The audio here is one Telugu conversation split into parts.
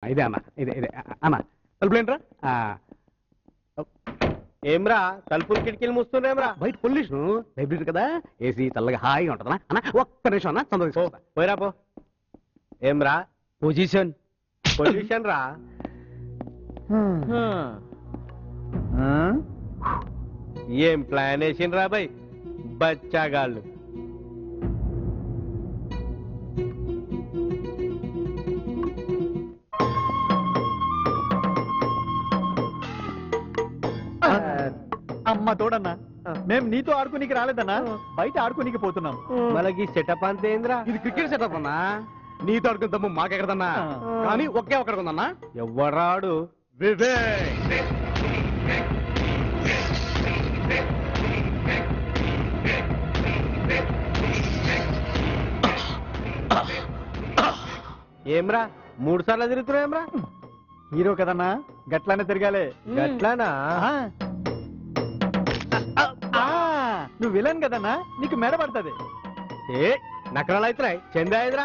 ఇదే అన్న ఇదే ఇదే ఆ, అన్న తలుపులేంట్రా ఆ, ఏమ్రా తలుపులు కిటికీలు మూస్తుండేమ్రా బయట పొల్యూషన్ లైబ్రరీ కదా ఏసీ చల్లగా హాయిగా ఉంటుందా అన్న ఒక్క నిమిషం అన్న తొందరగా తీసుకొస్తా. పోయిరా పో ఏమ్రా పొజిషన్ పొల్యూషన్ రా ఏం ప్లాన్ వేసిండ్రా బై బచ్చాగాళ్ళు అమ్మ తోడన్నా మేం నీతో ఆడుకోనికి రాలేదన్నా బయట ఆడుకోనికి పోతున్నాం మనకి సెటప్ అంతే ఏంద్రా ఇది క్రికెట్ సెటప్ అన్నా నీతో ఆడుకున్న దమ్ము మాకెక్కడదన్నా కానీ ఒకే ఒక్కడికి ఉందన్నా ఎవరాడు ఏమ్రా మూడు సార్లు తిరుగుతున్నావు ఏమ్రా హీరో కదన్నా గట్లానే తిరగాలే గట్లానా ఆ. ఆ, నువ్వు విలన్ కదన్నా నీకు మెడ పడుతుంది ఏ నకరాలు అవుతున్నాయి చందా ఎదురా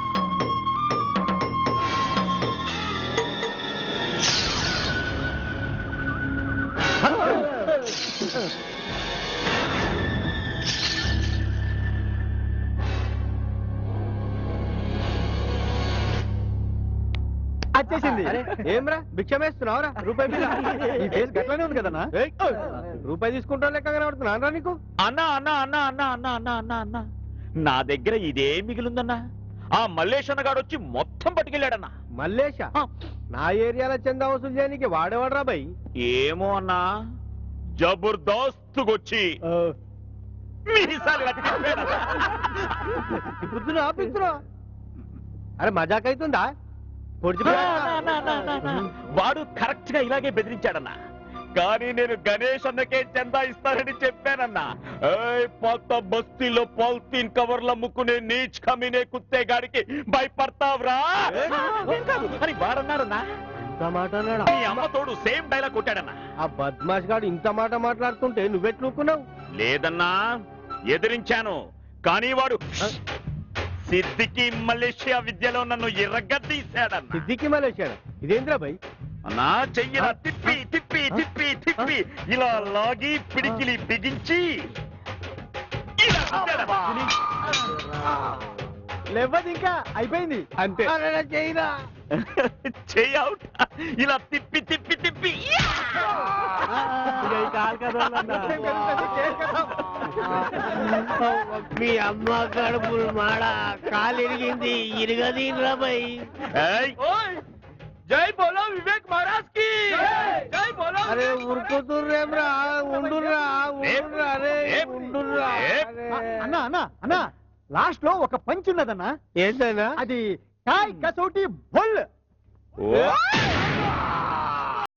వచ్చేసింది అరే ఏమ్రా భిక్షం వేస్తున్నావురా రూపాయి బిల్ల ఈ ఫేస్ గట్లానే ఉంది కదన్నా ఏయ్, రూపాయి తీసుకుంటా లెక్క కనబడుతున్నా నీకు అన్నా అన్నా అన్నా అన్నా అన్నా అన్నా అన్నా అన్నా నా దగ్గర ఇదే మిగిలిందన్నా ఆ మల్లేశన్న గాడు వచ్చి మొత్తం పట్టుకెళ్ళాడన్నా మల్లేష ఆ. నా ఏరియాలో చందా వసూలు చేయడానికి వాడేవాడ్రా బై ఏమో అన్నా జబర్దస్త్గొచ్చి మీసాలు ఇలా తిప్పాడన్నా. ఇప్పుడు ఆపిస్తున్నా అరే మజాక్ అవుతుందా పొడిచి ఆ, అన్నా, అన్నా, అన్నా, అన్నా. వాడు కరెక్ట్ గా ఇలాగే బెదిరించాడన్నా కానీ నేను గణేష్ అన్నకే చందా ఇస్తానని చెప్పానన్నా ఏయ్ పాత బస్తీలో పాలిథీన్ కవర్ల ముక్కునే నీచ్ కమినే కుత్తే గాడికి భయపడతావురా నేను కాదు, అని వాడన్నారన్నా ఇంత మాట అన్నాడా? మీ అమ్మ తోడు సేమ్ డైలాగ్ కొట్టాడన్నా ఆ బద్మాష్ గాడు ఇంత మాట మాట్లాడుతుంటే నువ్వెట్లుకున్నావు లేదన్నా ఎదిరించాను కానీ వాడు సిద్ధికి మలేషియా విద్యలో నన్ను ఎర్రగద్దీశాడన్నా సిద్దికి మలేషాడు ఇదేంద్రా బై అన్నా చెయ్యిన తిప్పి తిప్పి తిప్పి తిప్పి ఇలా లాగి పిడికిలి బిగించి ఇలా కొట్టాడన్నా. లేవదు ఇంకా అయిపోయింది అంతే చేయరా చెయ్యి అవుట్ ఇలా తిప్పి తిప్పి తిప్పి యా! మీ అమ్మ కడుపులు మాడ కాలు ఇరిగింది ఇరగదీన్రా బై ఏయ్! జై బోలో వివేక్ మహారాజ్ కి జై బోలో అరే ఉరుకుతుర్రేమ్రా ఉండుర్రా ఉండుర్రా అరే ఏప్. ఉండుర్రా ఏప్. అరే. అన్నా అన్నా అన్నా లాస్ట్ లో ఒక పంచ్ ఉన్నదన్నా ఏంటన్నా అది కాయ్ కసోటి బొల్ ఓ!